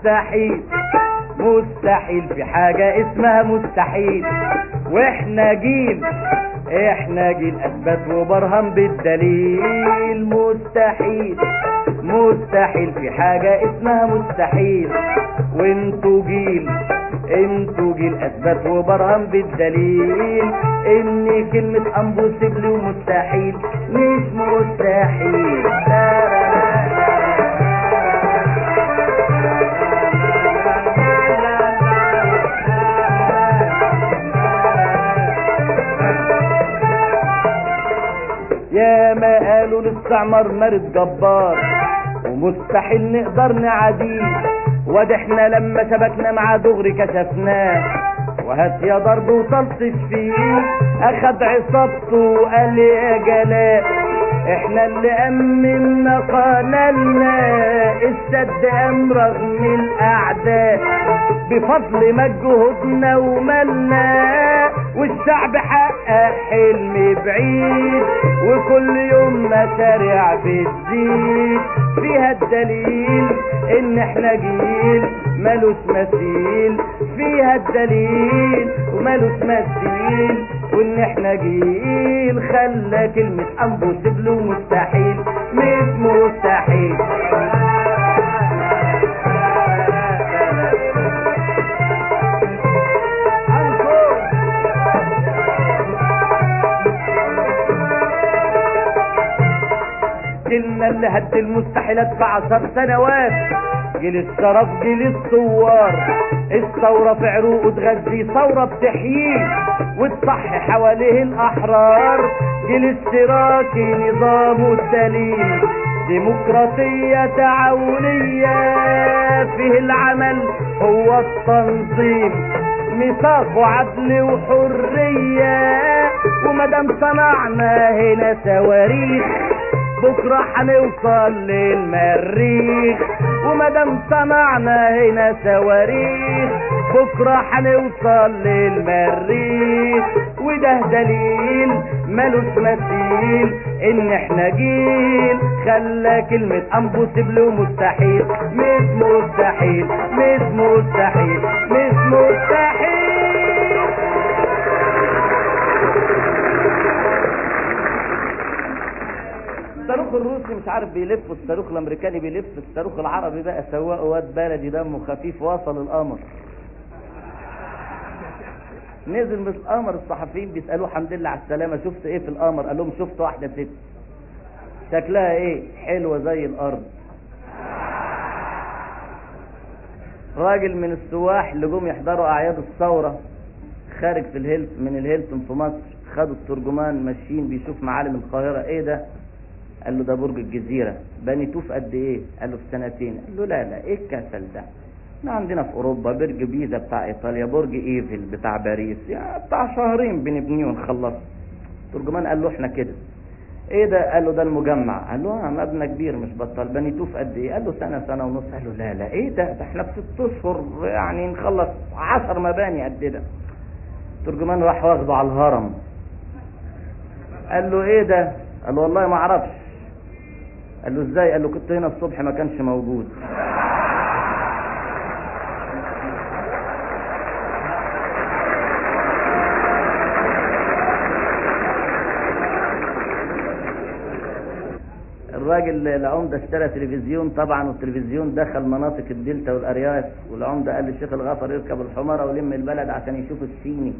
مستحيل مستحيل في حاجة اسمها مستحيل واحنا جيل احنا جيل اثبت وبرهن بالدليل مستحيل مستحيل في حاجة اسمها مستحيل وانتوا جيل انتوا جيل اثبت وبرهن بالدليل ان كلمة امبوسيبل ومستحيل مش مستحيل لا لا لا يا ما قالوا الاستعمار مرض جبار ومستحيل نقدر نعاديه وده احنا لما شبكنا مع دغري كشفناه وهات يا ضرب وطلطش فيه اخد عصابته وقال لي يا جلاء احنا اللي امنا قنالنا السد ام رغم الاعداء بفضل مجهودنا ومالنا والشعب حقق حلم بعيد وكل يوم مشاريع بتزيد فيها الدليل ان احنا جيل ملوش مثيل فيها الدليل وملوش مثيل وان احنا جيل خلى كلمة امبوسيبل ومستحيل مش مستحيل جيلنا اللي هد المستحيلات في عشر سنوات جيل الشرف جيل الثوار الثورة في عروقه تغذي ثورة بتحييه وتصحي حواليه الأحرار جيل اشتراكي نظامه الدليل ديمقراطية تعاونية فيه العمل هو التنظيم ميثاق وعدل وحرية ومدام صنعنا هنا صواريخ بكرة هنوصل للمريخ ومادام صنعنا هنا صواريخ بكرة هنوصل للمريخ وده دليل ملوش مثيل ان احنا جيل خلى كلمة امبوسيبل ومستحيل مش مستحيل مش مستحيل مش مستحيل الصاروخ الروسي مش عارف بيلف الصاروخ الامريكاني بيلف الصاروخ العربي بقى سواق واد بلدي دمه خفيف وصل القمر نزل من القمر الصحفيين بيسالوه الحمد لله على السلامه شفت ايه في القمر قال لهم شفت واحده ست شكلها ايه حلوه زي الارض راجل من السواح اللي جم يحضروا اعياد الثوره خارج في الهيلت من الهيلتون في مصر خدوا الترجمان ماشيين بيشوف معالم القاهره ايه ده قال له ده برج الجزيرة بنيتوه في قد ايه قال له في سنتين قال له لا لا ايه الكسل ده احنا عندنا في اوروبا برج بيزا بتاع ايطاليا برج ايفل بتاع باريس يعني بتاع شهرين بنبنيه ونخلصه الترجمان قال له احنا كده ايه ده قال له ده المجمع قال له اه مبنى كبير مش بطال بنيتوه في قد ايه قال له سنه سنه ونص قال له لا لا ايه ده ده احنا في ست اشهر يعني نخلص عشر مباني قد ده الترجمان راح واخده على الهرم قال له ايه ده قال له والله ما اعرفش قال له ازاي قال له كنت هنا الصبح ما كانش موجود الراجل العمدة اشترى تلفزيون طبعا والتلفزيون دخل مناطق الدلتا والارياف والعمدة قال للشيخ الغفر يركب الحمارة ويلم البلد عشان يشوف الصيني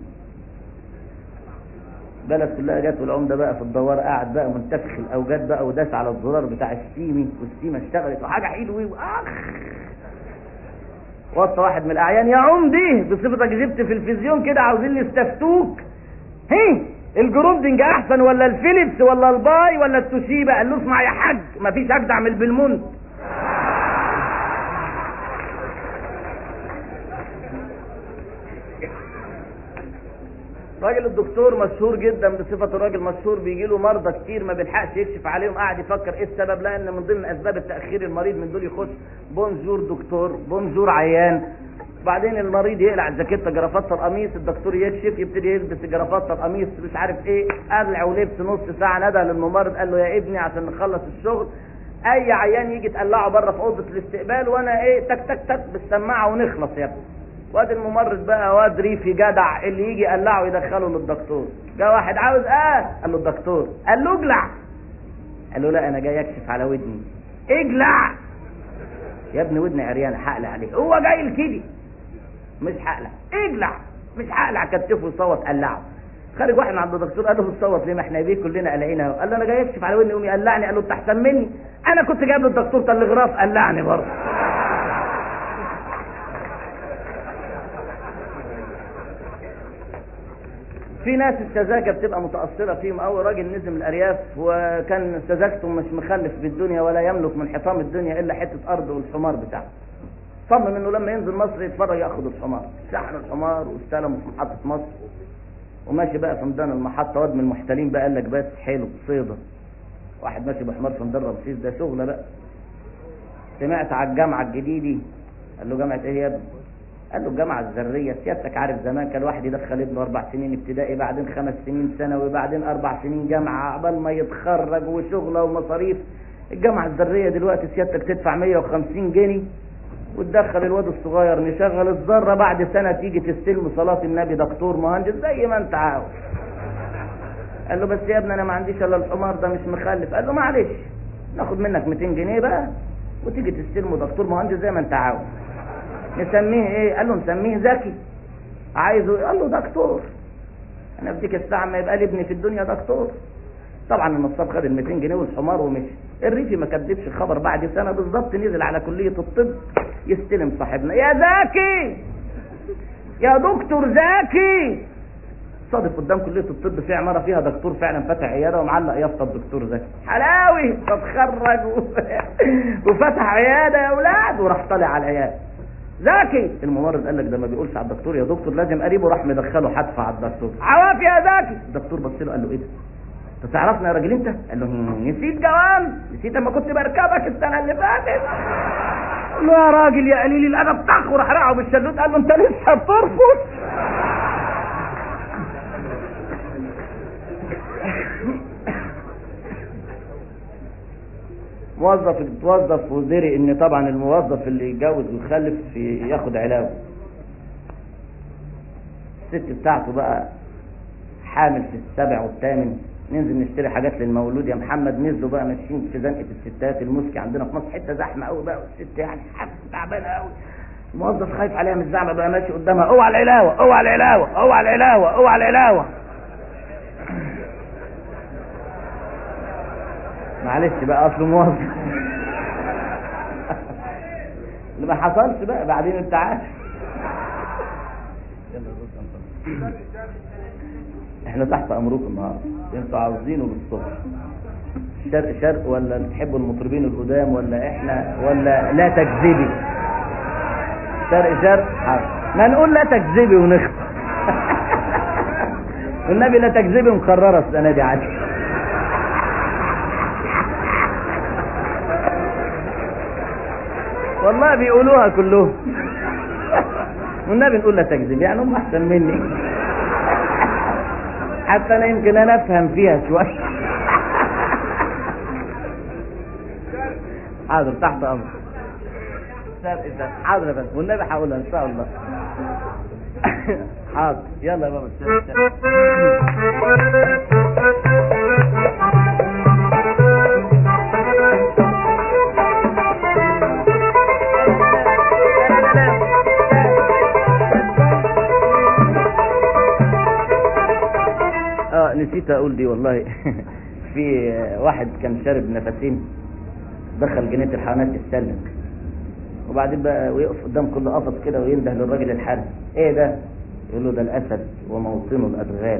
البلد كلها جت والعمدة بقى في الدوار قاعد بقى منتفخ الاوجاد بقى وداس على الزرار بتاع السيمي والسيمة اشتغلت وحاجة حلوة واخ وسط واحد من الاعيان يا عمدي بصفتك جبت في الفيزيون كده عاوزين يستفتوك هي الجروندنج احسن ولا الفيليبس ولا الباي ولا التوشيبا قال له اسمع يا حاج مفيش اجدع من البلمونت راجل الدكتور مشهور جدا بصفته راجل مشهور بيجي له مرضى كتير ما بيلحقش يكشف عليهم قاعد يفكر ايه السبب لان من ضمن اسباب التاخير المريض من دول يخش بونجور دكتور بونجور عيان بعدين المريض يقلع الجاكيته جرافته القميص الدكتور يكشف يبتدي يلبس جرافته القميص مش عارف ايه قلع ولبس نص ساعه ندى للممرض قال له يا ابني عشان نخلص الشغل اي عيان يجي تقلعه بره في اوضه الاستقبال وانا ايه تك تك تك بالسماعه ونخلص يا ابني واد الممرض بقى واد ريفي جدع اللي يجي يقلعه يدخله للدكتور جه واحد عاوز اه قال له الدكتور قال له اجلع قال له لا انا جاي اكشف على ودني اجلع يا ابني ودني عريانه حقلع عليه هو جاي لكده مش حقلع اجلع مش حقلع كتفه يصوت قلعه خارج واحد من عند الدكتور قال له بتصوت ليه ما احنا بيه كلنا قلقين اهو قال له انا جاي اكشف على ودني يقوم يقلعني قال له انت احسن مني انا كنت جايب للدكتور تلغراف قلعني برضه في ناس السذاجه بتبقى متاثره فيهم قوي راجل نزل من الارياف وكان سذاجته مش مخلف بالدنيا ولا يملك من حطام الدنيا الا حته ارض والحمار بتاعه صمم انه لما ينزل مصر يتفرج ياخد الحمار شحن الحمار واستلمه في محطه مصر وماشي بقى في ميدان المحطه واد من المحتلين بقى قال لك بس حلو صيده واحد ماشي بحمار في ميدان رمسيس ده شغله بقى سمعت على الجامعه الجديده قال له جامعه ايه يا ابني قال له الجامعة الذرية سيادتك عارف زمان كان الواحد يدخل ابنه أربع سنين ابتدائي بعدين خمس سنين ثانوي بعدين أربع سنين جامعة عقبال ما يتخرج وشغله ومصاريف الجامعة الذرية دلوقتي سيادتك تدفع 150 جنيه وتدخل الواد الصغير نشغل الذرة بعد سنة تيجي تستلم صلاة النبي دكتور مهندس زي ما انت عاوز قال له بس يا ابني انا ما عنديش الا الحمار ده مش مخلف قال له معلش ناخد منك 200 جنيه بقى وتيجي تستلمه دكتور مهندس زي ما انت عاوز نسميه ايه قال له نسميه ذكي عايزه قال له دكتور انا بديك الساعه ما يبقى لي ابني في الدنيا دكتور طبعا النصاب خد ال 200 جنيه والحمار ومشي الريفي ما كدبش خبر بعد سنه بالظبط نزل على كليه الطب يستلم صاحبنا يا زكي يا دكتور زكي صادف قدام كليه الطب في عماره فيها دكتور فعلا فاتح عياده ومعلق يافطه الدكتور زكي حلاوي فتخرج وفتح عياده يا اولاد وراح طالع على العياده زكي الممرض قال لك ده ما بيقولش على الدكتور يا دكتور لازم قريبه راح مدخله حدفه على الدكتور عوافي يا زكي الدكتور بص له قال له ايه ده انت تعرفنا يا راجل انت قال له نسيت جوان نسيت اما كنت بركبك السنه اللي فاتت قال له يا راجل يا قليل الادب طخ وراح رقعه بالشلوت قال له انت لسه بترفض موظف اتوظف وزري ان طبعا الموظف اللي يتجوز ويخلف ياخد علاوه الست بتاعته بقى حامل في السابع والثامن ننزل نشتري حاجات للمولود يا محمد نزلوا بقى ماشيين في زنقه الستات المسكي عندنا في مصر حته زحمه قوي بقى والست يعني حاسه تعبانه قوي الموظف خايف عليها من الزعمه بقى ماشي قدامها اوعى العلاوه اوعى العلاوه اوعى العلاوه اوعى العلاوه معلش بقى اصله موظف اللي ما حصلش بقى بعدين انت عارف احنا تحت امركم النهارده انتوا عاوزينه للصبح شرق شرق ولا تحبوا المطربين القدام ولا احنا ولا لا تكذبي شرق شرق حاضر ما نقول لا تكذبي ونخطب والنبي لا تكذبي مكرره السنه دي عادي والله بيقولوها كلهم والنبي نقول لا تكذب يعني هم احسن مني حتى انا يمكن انا افهم فيها شويه حاضر تحت امر حاضر يا بس والنبي هقولها ان شاء الله حاضر يلا يا بابا اه نسيت اقول دي والله في واحد كان شارب نفسين دخل جنينه الحيوانات يستلم وبعدين بقى ويقف قدام كل قفص كده وينده للراجل الحارس ايه ده يقول له ده الاسد وموطنه الادغال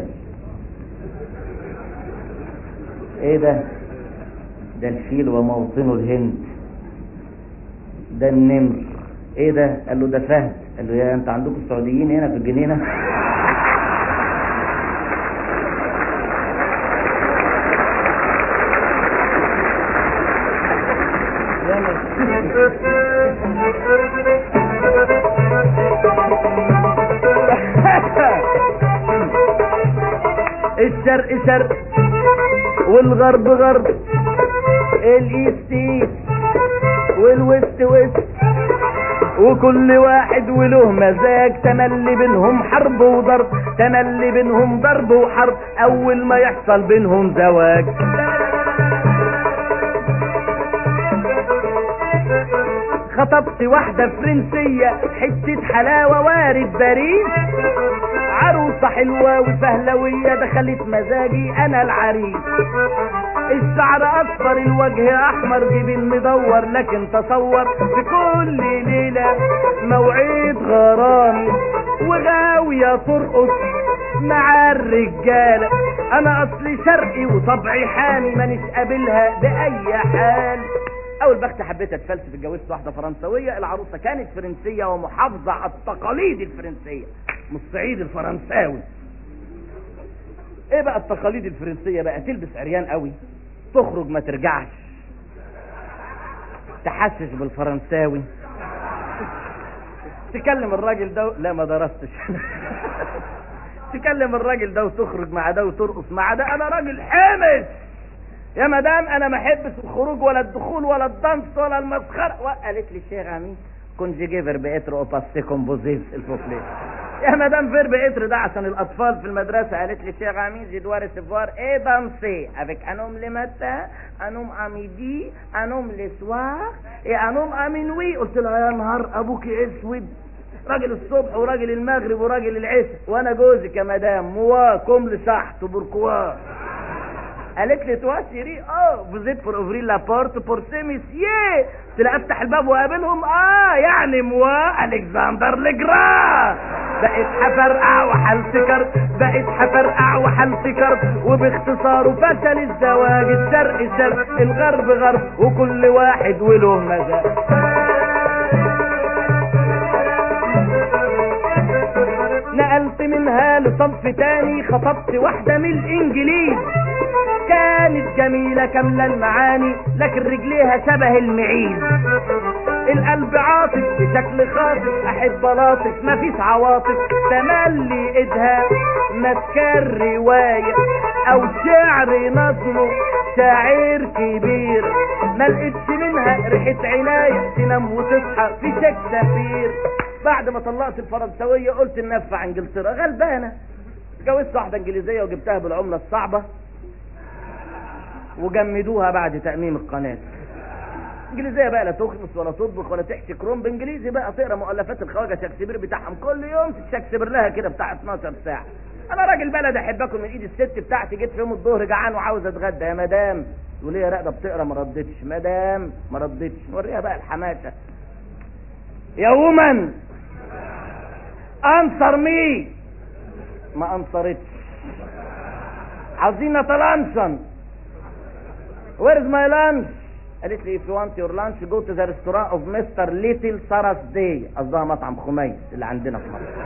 ايه ده ده الفيل وموطنه الهند ده النمر ايه ده قال له ده فهد قال له يا انت عندكم السعوديين هنا في الجنينه الشرق شرق والغرب غرب الايست ايست والويست ويست وكل واحد وله مزاج تملي بينهم حرب وضرب تملي بينهم ضرب وحرب اول ما يحصل بينهم زواج خطبت واحدة فرنسية حتة حلاوة وارد باريس عروسة حلوة وفهلوية دخلت مزاجي انا العريس الشعر اصفر الوجه احمر جبين مدور لكن تصور في كل ليلة موعد غرامي وغاوية ترقص مع الرجالة انا اصلي شرقي وطبعي حامي مانيش قابلها باي حال اول بخت حبيت اتفلسف اتجوزت واحده فرنسويه العروسه كانت فرنسيه ومحافظه على التقاليد الفرنسيه من الصعيد الفرنساوي ايه بقى التقاليد الفرنسيه بقى تلبس عريان قوي تخرج ما ترجعش تحسس بالفرنساوي تكلم الراجل ده لا ما درستش تكلم الراجل ده وتخرج مع ده وترقص مع ده انا راجل حامس يا مدام انا ما احبش الخروج ولا الدخول ولا الدنس ولا المسخره قالت لي شيخ امين كونجيجي فيرب اتر او باسي كومبوزيف الفوفلي يا مدام فيرب اتر ده عشان الاطفال في المدرسه قالت لي شيخ امين جي دوار سيفوار اي دانسي افيك انوم لي ماتا انوم اميدي انوم لي سوار اي انوم امينوي قلت لها يا نهار ابوك اسود راجل الصبح وراجل المغرب وراجل العشاء وانا جوزك يا مدام موا كوم لسحت وبركوا قالت لي توا شيري اه فوزيت فور اوفري لا بورت بور سي مسيي قلت لها افتح الباب واقابلهم اه يعني موا الكسندر لجرا بقيت حفرقع وحلتكر بقيت حفرقع وحلتكر وباختصار فشل الزواج الشرق شرق الغرب غرب وكل واحد وله مزاج نقلت منها لصنف تاني خطبت واحدة من الانجليز كانت جميلة كاملة المعاني لكن رجليها شبه المعيز القلب عاطف بشكل خاطف احب لاطف مفيش عواطف تملي ايدها ماسكة رواية او شعر نظمه شاعر كبير ما لقيتش منها ريحة عناية تنام وتصحى في شكسبير بعد ما طلقت الفرنسوية قلت ننفع انجلترا غلبانة اتجوزت واحدة انجليزية وجبتها بالعملة الصعبة وجمدوها بعد تأميم القناة انجليزية بقى لا تخمس ولا تطبخ ولا تحشي كروم بانجليزي بقى تقرا مؤلفات الخواجة شكسبير بتاعهم كل يوم تشكسبر لها كده بتاع 12 ساعة انا راجل بلد احب اكل من ايد الست بتاعتي جيت في يوم الظهر جعان وعاوز اتغدى يا مدام تقول يا راقده بتقرا ما ردتش مدام ما ردتش نوريها بقى الحماسه يا ومن انصر مي ما انصرتش عاوزين نتلانشن وير از ماي لانش قالت لي if you want your lunch go to the restaurant of Mr. Little Saras Day قصدها مطعم خميس اللي عندنا في مصر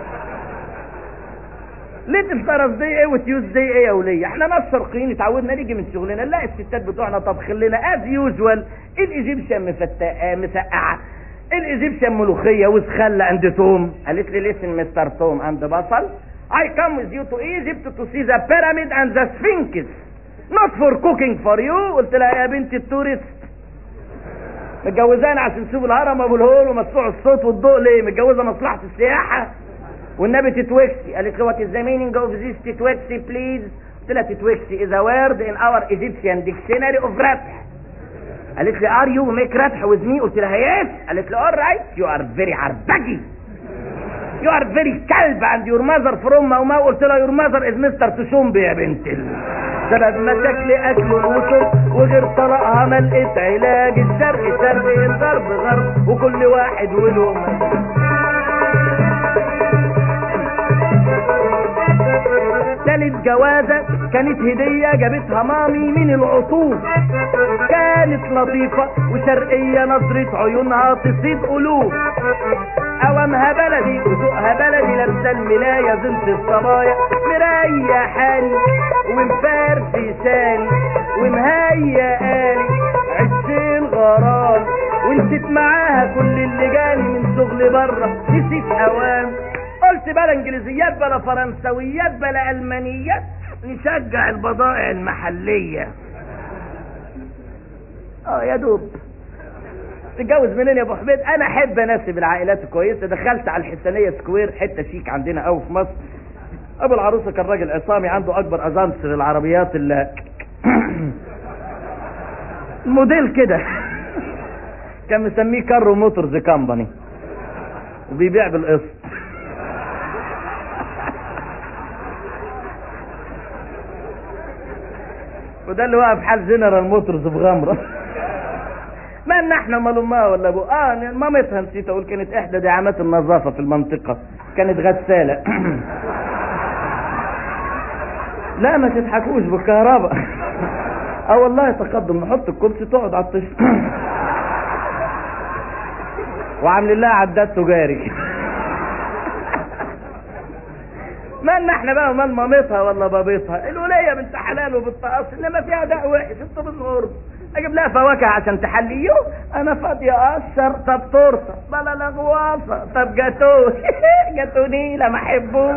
ليتل سارس دي ايه وتيوز دي ايه يا وليه احنا ناس شرقيين اتعودنا نيجي من شغلنا نلاقي الستات بتوعنا طبخ لنا از يوجوال الايجيبشن مفتقه مسقعه الايجيبشن ملوخيه وسخله اند توم قالت لي listen مستر توم اند بصل I come with you to Egypt to see the pyramid and the sphinx not for cooking for you قلت لها يا بنت التورست متجوزانا عشان تشوف الهرم ابو الهول ومدفوع الصوت والضوء ليه متجوزه مصلحه السياحه والنبي تتوكسي قالت له وات از ذا مينينج اوف ذيس تتوكسي بليز قلت لها تتوكسي از ا وورد ان اور ايجيبشن ديكشنري اوف ربح قالت لي ار يو ميك ربح وذ مي قلت لها يس قالت لي اول رايت يو ار فيري عربجي يو ار فيري كلب اند يور ماذر فروم او ما قلت لها يور ماذر از مستر تشومبي يا بنت ال... سبب مشاكل اكل وشرب وغير طلاقها ما لقيت علاج الشرق شرق الغرب غرب وكل واحد وله مزاج تالت جوازة كانت هدية جابتها مامي من العطوف كانت لطيفة وشرقية نظرة عيونها تصيب قلوب قوامها بلدي وذوقها بلدي لابسة الملاية زنت الصبايا مريحاني ومفرفشاني ومهيئاني عشين غرام ونسيت معاها كل اللي جاني من شغل بره نسيت اوام قلت بلا انجليزيات بلا فرنسويات بلا المانيات نشجع البضائع المحلية اه يا دوب تتجوز منين يا ابو حميد انا احب اناسب العائلات الكويسه دخلت على الحسينيه سكوير حته شيك عندنا قوي في مصر ابو العروسه كان راجل عصامي عنده اكبر اجانس للعربيات اللي موديل كده كان مسميه كارو موتورز كامباني وبيبيع بالقسط وده اللي واقف حال جنرال موتورز بغمره ما ان احنا مال امها ولا ابو اه مامتها نسيت اقول كانت احدى دعامات النظافه في المنطقه كانت غساله لا ما تضحكوش بالكهرباء اه والله تقدم نحط الكرسي تقعد على الطش وعامل لها عداد تجاري مالنا احنا بقى مال مامتها ولا بابتها الوليه بنت حلال وبنت اصل انما فيها داء وحش انتوا بالغرب اجيب لها فواكه عشان تحليه انا فاضيه اقشر طب تورته بلا لغواصه طب جاتوه جاتوه نيله ما احبوش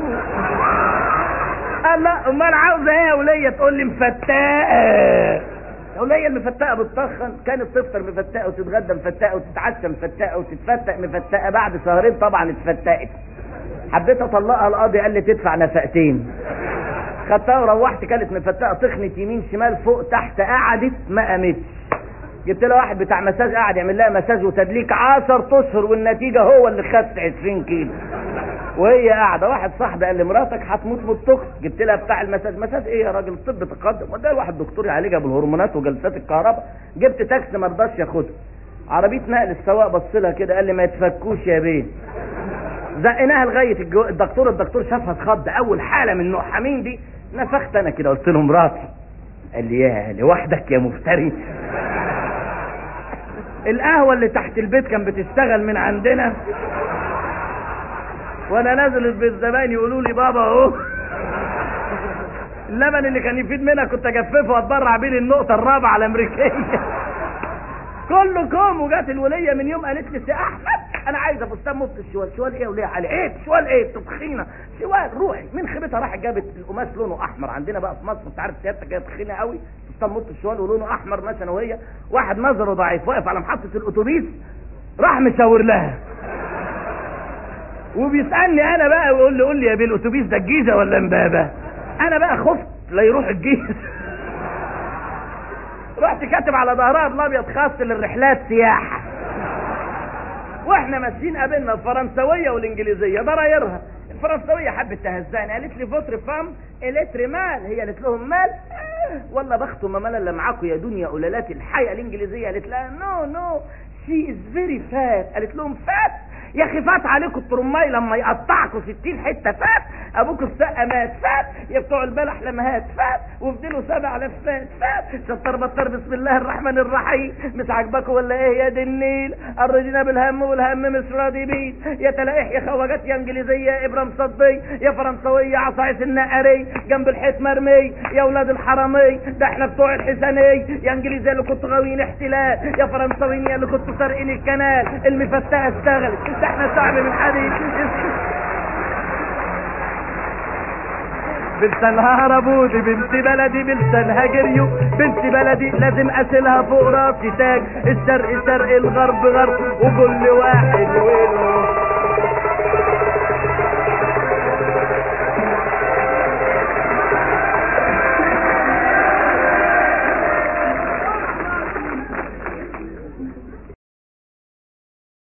الله امال عاوزه ايه يا وليه تقول لي مفتاقه الوليه المفتقه بتطخن كانت تفطر مفتقه وتتغدى مفتقه وتتعشى مفتقه وتتفتق مفتقه بعد شهرين طبعا اتفتقت حبيت اطلقها القاضي قال لي تدفع نفقتين خدتها وروحت كانت مفتقه تخنت يمين شمال فوق تحت قعدت ما قامتش جبت لها واحد بتاع مساج قاعد يعمل لها مساج وتدليك 10 اشهر والنتيجه هو اللي خدت 20 كيلو وهي قاعده واحد صاحبي قال لي مراتك هتموت بالطقس جبت لها بتاع المساج مساج ايه يا راجل الطب تقدم وده واحد دكتور يعالجها بالهرمونات وجلسات الكهرباء جبت تاكسي ما رضاش ياخدها عربيه نقل السواق بص لها كده قال لي ما يتفكوش يا بيه زقناها لغايه الجو... الدكتور الدكتور شافها اتخض اول حاله من نوع حمين دي نفخت انا كده قلت له مراتي قال لي يا لوحدك يا مفتري القهوه اللي تحت البيت كان بتشتغل من عندنا وانا نازل البيت زمان يقولوا لي بابا اهو اللبن اللي كان يفيد منها كنت اجففه واتبرع بيه للنقطه الرابعه الامريكيه كله كوم وجات الوليه من يوم قالت لي سي احمد انا عايزه فستان مط الشوال شوال ايه وليه علي ايه شوال ايه تخينه شوال روحي من خيبتها راحت جابت القماش لونه احمر عندنا بقى في مصر انت عارف سيادتك هي تخينه قوي فستان مط الشوال ولونه احمر ماشي انا وهي واحد نظره ضعيف واقف على محطه الاتوبيس راح مشاور لها وبيسالني انا بقى ويقول لي قول لي يا بيه الاتوبيس ده الجيزه ولا امبابه انا بقى خفت لا يروح الجيزه رحت كاتب على ظهرها بالابيض خاص للرحلات سياحه واحنا ماشيين قابلنا الفرنسويه والانجليزيه ضرايرها الفرنسويه حبت تهزاني قالت لي فطر فام التر مال هي قالت لهم مال آه والله بخت ما مال اللي معاكم يا دنيا قلالات الحقيقه الانجليزيه قالت لها نو نو شي از فيري فات قالت لهم فات يا اخي فات عليكم الترماي لما يقطعكم 60 حته فات ابوك السقه مات فات يا بتوع البلح لما هات فات وفضلوا سبع لفات فات شطر بطر بسم الله الرحمن الرحيم مش عاجباكم ولا ايه يا دي النيل الرجنا بالهم والهم مش راضي بيه يا تلاقيح يا خواجات يا انجليزيه يا ابرام صدي يا فرنسويه عصايص النقري جنب الحيط مرمي يا ولاد الحرامي ده احنا بتوع الحسني يا انجليزيه اللي كنتوا غاويين احتلال يا فرنسويين اللي كنتوا سارقين الكنال المفتاحه اشتغلت ده احنا شعب من حديد بلسانها ربودي بنت بلدي بلسانها جريو بنت بلدي لازم اسيلها فوق راسي تاج الشرق شرق الغرب غرب وكل واحد وله